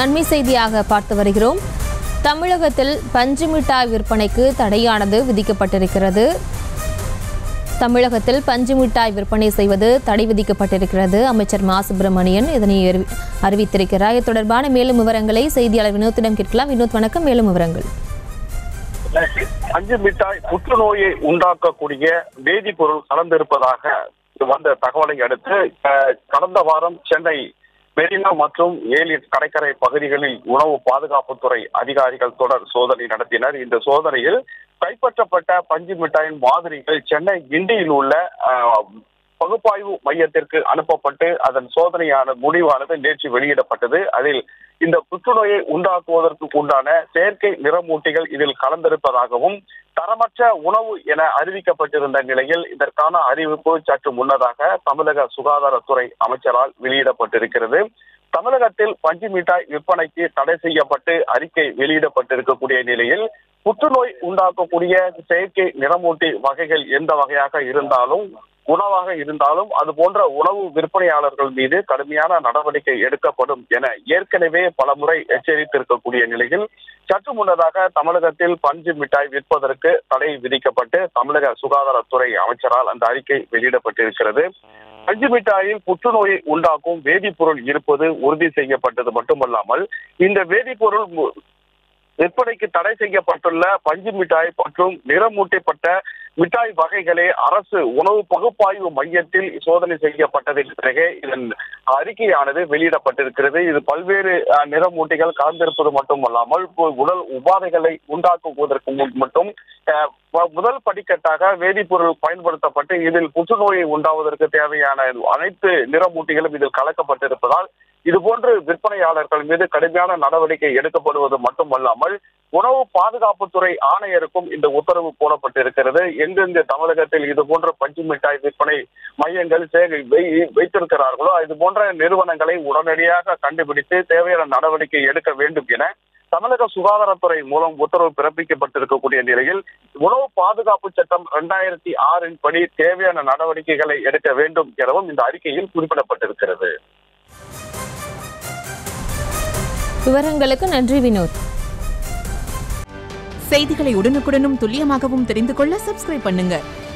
அண்மை செய்தியாக பார்த்து வருகிறோம் தமிழகத்தில் பஞ்சு மிட்டாய் விற்பனைக்கு தடையானது விதிக்கப்பட்டிருக்கிறது தமிழகத்தில் பஞ்சு மிட்டாய் விற்பனை செய்வது தடை விதிக்கப்பட்டிருக்கிறது அமைச்சர் மா சுப்பிரமணியன் இதனை அறிவி- அறிவித்திருக்கிறார் இது தொடர்பான மேலும் விவரங்களை செய்தியாளர் வினோத்திடம் கேட்கலாம் வினோத் வணக்கம் மேலும் விவரங்கள் பஞ்சு மிட்டாய் புற்றுநோயை உண்டாக்கக்கூடிய வேதிப்பொருள் கலந்திருப்பதாக வந்த தகவலை அடுத்து அஹ், கடந்த வாரம் சென்னை மெரினா மற்றும் ஏலி கடற்கரை பகுதிகளில் உணவு பாதுகாப்புத்துறை அதிகாரிகள் தொடர் சோதனை நடத்தினர் இந்த சோதனையில் கைப்பற்றப்பட்ட பஞ்சு மிட்டாயின் மாதிரிகள் சென்னை கிண்டியில் உள்ள அஹ், பகுப்பாய்வு மையத்திற்கு அனுப்பப்பட்டு அதன் சோதனையான முடிவானது நேற்று வெளியிடப்பட்டது அதில் இந்த புற்றுநோயை உண்டாக்குவதற்கு உண்டான செயற்கை நிறமூட்டிகள் இதில் கலந்திருப்பதாகவும் தரமற்ற உணவு என அறிவிக்கப்பட்டிருந்த நிலையில் இதற்கான அறிவிப்பு சற்று முன்னதாக தமிழக சுகாதாரத்துறை அமைச்சரால் வெளியிடப்பட்டிருக்கிறது தமிழகத்தில் பஞ்சு மிட்டாய் விற்பனைக்கு தடை செய்யப்பட்டு அறிக்கை வெளியிடப்பட்டிருக்கக்கூடிய நிலையில் புற்றுநோய் உண்டாக்கக்கூடிய செயற்கை நிறமூட்டி வகைகள் எந்த வகையாக இருந்தாலும் உணவாக இருந்தாலும் அது போன்ற உணவு விற்பனையாளர்கள் மீது கடுமையான நடவடிக்கை எடுக்கப்படும் என ஏற்கனவே பலமுறை எச்சரித்திருக்கக்கூடிய நிலையில் சற்று முன்னதாக தமிழகத்தில் பஞ்சு மிட்டாய் விற்பதற்கு தடை விதிக்கப்பட்டு தமிழக சுகாதாரத்துறை அமைச்சரால் அந்த அறிக்கை வெளியிடப்பட்டிருக்கிறது பஞ்சு மிட்டாயில் புற்றுநோயை உண்டாக்கும் வேதிப்பொருள் இருப்பது உறுதி செய்யப்பட்டது மட்டுமல்லாமல் இந்த வேதிப்பொருள் மு- விற்பனைக்கு தடை செய்யப்பட்டுள்ள பஞ்சு மிட்டாய் மற்றும் நிறமூட்டப்பட்ட மிட்டாய் வகைகளே அரசு உணவு பகுப்பாய்வு மையத்தில் சோதனை செய்யப்பட்டதின் பிறகே இதன் அறிக்கையானது வெளியிடப்பட்டிருக்கிறது இது பல்வேறு அஹ், நிறமூட்டிகள் கலந்திருப்பது மட்டுமல்லாமல் பு- உடல் உபாதைகளை உண்டாக்குவதற்கு முன் மட்டும் அஹ், ம- முதல் படிக்கட்டாக வேதிப்பொருள் பயன்படுத்தப்பட்டு இதில் புற்றுநோயை உண்டாவதற்கு தேவையான அனைத்து நிறமூட்டிகளும் இதில் கலக்கப்பட்டிருப்பதால் இதுபோன்று விற்பனையாளர்கள் மீது கடுமையான நடவடிக்கை எடுக்கப்படுவது மட்டுமல்லாமல் உணவு பாதுகாப்புத்துறை ஆணையருக்கும் இந்த உத்தரவு போடப்பட்டிருக்கிறது எங்கெங்கு தமிழகத்தில் இது போன்ற பஞ்சு மிட்டாய் விற்பனை மையங்கள் சேகரி வை- வைத்திருக்கிறார்களோ இது போன்ற நிறுவனங்களை உடனடியாக கண்டுபிடித்து தேவையான நடவடிக்கை எடுக்க வேண்டும் என தமிழக சுகாதாரத்துறை மூலம் உத்தரவு பிறப்பிக்கப்பட்டிருக்கக்கூடிய நிலையில் உணவு பாதுகாப்பு சட்டம் இரண்டாயிரத்தி ஆறின் படி தேவையான நடவடிக்கைகளை எடுக்க வேண்டும் எனவும் இந்த அறிக்கையில் குறிப்பிடப்பட்டிருக்கிறது விவரங்களுக்கு நன்றி வினோத் செய்திகளை உடனுக்குடனும் துல்லியமாகவும் தெரிந்து கொள்ள சப்ஸ்கிரைப் பண்ணுங்க